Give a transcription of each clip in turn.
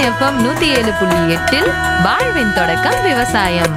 FM நூத்தி ஏழு புள்ளி எட்டில் வாழ்வின் தொடக்கம் விவசாயம்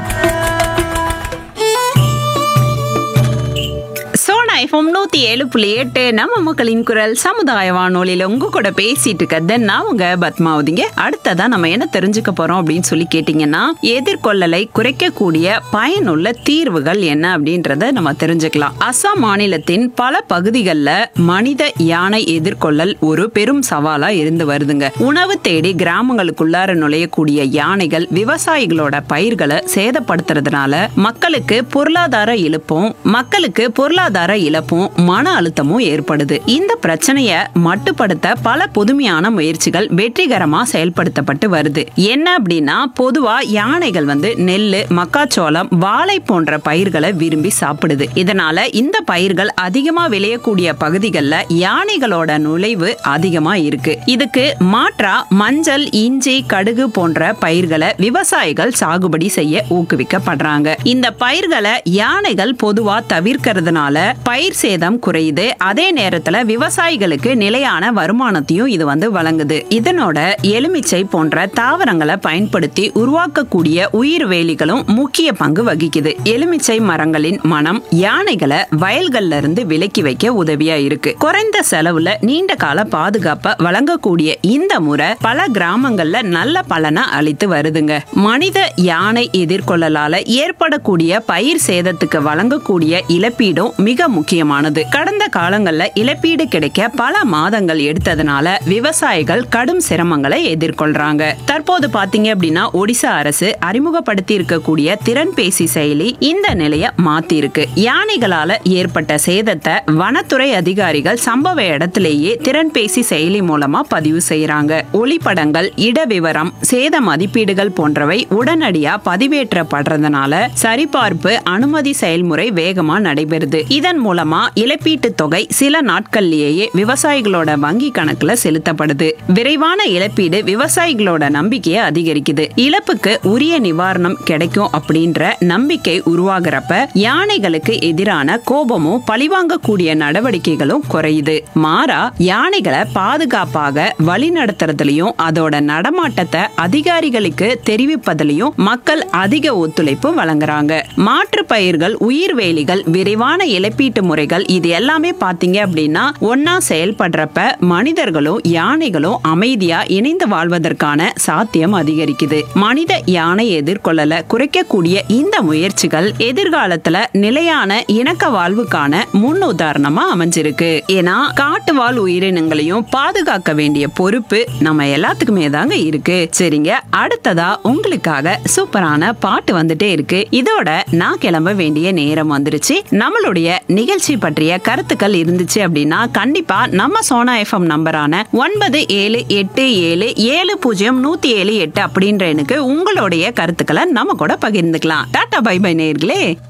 சோனா எஃப்எம் நூத்தி ஏழு புள்ளி எட்டு நம்ம மக்களின் குரல் சமுதாய வானொலியில உங்க கூட பேசிட்டு இருக்கிறது நான் உங்க பத்மாவதிங்க அடுத்ததா நம்ம என்ன தெரிஞ்சுக்க போறோம் அப்படின்னு சொல்லி கேட்டீங்கன்னா எதிர்கொள்ளலை குறைக்கக்கூடிய பயனுள்ள தீர்வுகள் என்ன அப்படின்றத நம்ம தெரிஞ்சுக்கலாம் அசாம் மாநிலத்தின் பல பகுதிகளில் மனித யானை எதிர்கொள்ளல் ஒரு பெரும் சவாலா இருந்து வருதுங்க உணவு தேடி கிராமங்களுக்குள்ளார நுழையக்கூடிய யானைகள் விவசாயிகளோட பயிர்களை சேதப்படுத்துறதுனால மக்களுக்கு பொருளாதார இழப்பும் மக்களுக்கு பொருளாதார இழப்பும் மன அழுத்தமும் ஏற்படுது இந்த பிரச்சனைய மட்டுப்படுத்த பல புதுமையான முயற்சிகள் வெற்றிகரமா செயல்படுத்தப்பட்டு வருது என்ன அப்படின்னா பொதுவா யானைகள் வந்து நெல்லு மக்காச்சோளம் வாழை போன்ற பயிர்களை விரும்பி சாப்பிடுது இதனால இந்த பயிர்கள் அதிகமா விளையக்கூடிய பகுதிகளில் யானைகளோட நுழைவு அதிகமா இருக்கு இதுக்கு மாற்றா மஞ்சள் இஞ்சி கடுகு போன்ற பயிர்களை விவசாயிகள் சாகுபடி செய்ய ஊக்குவிக்கப்படுறாங்க இந்த பயிர்களை யானைகள் பொதுவா தவிர்க்கிறதுனால பயிர் சேதம் குறையுது அதே நேரத்துல விவசாயிகளுக்கு நிலையான வருமானத்தையும் இது வந்து வழங்குது இதனோட எலுமிச்சை போன்ற தாவரங்களை பயன்படுத்தி உருவாக்கக்கூடிய உயிர் வேலிகளும் முக்கிய பங்கு வகிக்குது எலுமிச்சை மரங்களின் மனம் யானைகளை வயல்கள்ல இருந்து விலக்கி வைக்க உதவியா இருக்கு குறைந்த செலவுல நீண்ட கால பாதுகாப்பை வழங்கக்கூடிய இந்த முறை பல கிராமங்கள்ல நல்ல பலனை அளித்து வருதுங்க மனித யானை எதிர்கொள்ளலால ஏற்படக்கூடிய பயிர் சேதத்துக்கு வழங்கக்கூடிய இழப்பீடும் மிக முக்கியமானது கடந்த காலங்கள்ல இழப்பீடு கிடைக்க பல மாதங்கள் எடுத்ததுனால விவசாயிகள் கடும் சிரமங்களை எதிர்கொள்றாங்க தற்போது பாத்தீங்க அப்படின்னா ஒடிசா அரசு அறிமுகப்படுத்தி இருக்கக்கூடிய திறன் பேசி செயலி இந்த நிலைய மாத்தி இருக்கு யானைகளால ஏற்பட்ட சேதத்தை வனத்துறை அதிகாரிகள் சம்பவ இடத்திலேயே திறன் பேசி செயலி மூலமா பதிவு செய்யறாங்க ஒளிப்படங்கள் இட விவரம் சேத மதிப்பீடுகள் போன்றவை உடனடியா பதிவேற்றப்படுறதுனால சரிபார்ப்பு அனுமதி செயல்முறை வேகமா நடைபெறுது இதன் மூலமா இழப்பீட்டு தொகை சில நாட்கள்லேயே விவசாயிகளோட வங்கி கணக்குல செலுத்தப்படுது விரைவான இழப்பீடு விவசாயிகளோட நம்பிக்கையை அதிகரிக்குது இழப்புக்கு உரிய நிவாரணம் கிடைக்கும் அப்படின்ற நம்பிக்கை உருவாகிறப்ப யானைகளுக்கு எதிரான கோபமும் பழிவாங்கக்கூடிய நடவடிக்கைகளும் குறையுது மாறா யானைகளை பாதுகாப்பாக வழிநடத்துறதுலயும் அதோட நடமாட்டத்தை அதிகாரிகளுக்கு தெரிவிப்பதிலையும் மக்கள் அதிக ஒத்துழைப்பு வழங்குறாங்க மாற்று பயிர்கள் உயிர்வேலிகள் விரைவான இழப்பீட்டு முறைகள் இது எல்லாமே பாத்தீங்க அப்படின்னா ஒன்னா செயல்படுறப்ப மனிதர்களும் யானைகளும் அமைதியா இணைந்து வாழ்வதற்கான சாத்தியம் அதிகரிக்குது மனித யானை எதிர்கொள்ளல குறைக்கக்கூடிய இந்த முயற்சிகள் எதிர்காலத்துல நிலையான இணக்க வாழ்வுக்கான முன் உதாரணமா அமைஞ்சிருக்கு ஏன்னா காட்டு வாழ் உயிரினங்களையும் பாதுகாக்க வேண்டிய பொறுப்பு நம்ம எல்லாத்துக்குமே தாங்க இருக்கு சரிங்க அடுத்ததா உங்களுக்காக சூப்பரான பாட்டு வந்துட்டே இருக்கு இதோட நான் கிளம்ப வேண்டிய நேரம் வந்துருச்சு நம்மளுடைய நிகழ்ச்சி பற்றிய கருத்துக்கள் இருந்துச்சு அப்படின்னா கண்டிப்பா நம்ம சோனா எஃப்எம் நம்பரான ஒன்பது ஏழு எட்டு ஏழு ஏழு பூஜ்ஜியம் நூத்தி ஏழு எட்டு அப்படின்ற எனக்கு உங்களுடைய கருத்துக்களை நம்ம கூட பகிர்ந்துக்கலாம் டாடா பை பை நேர்களே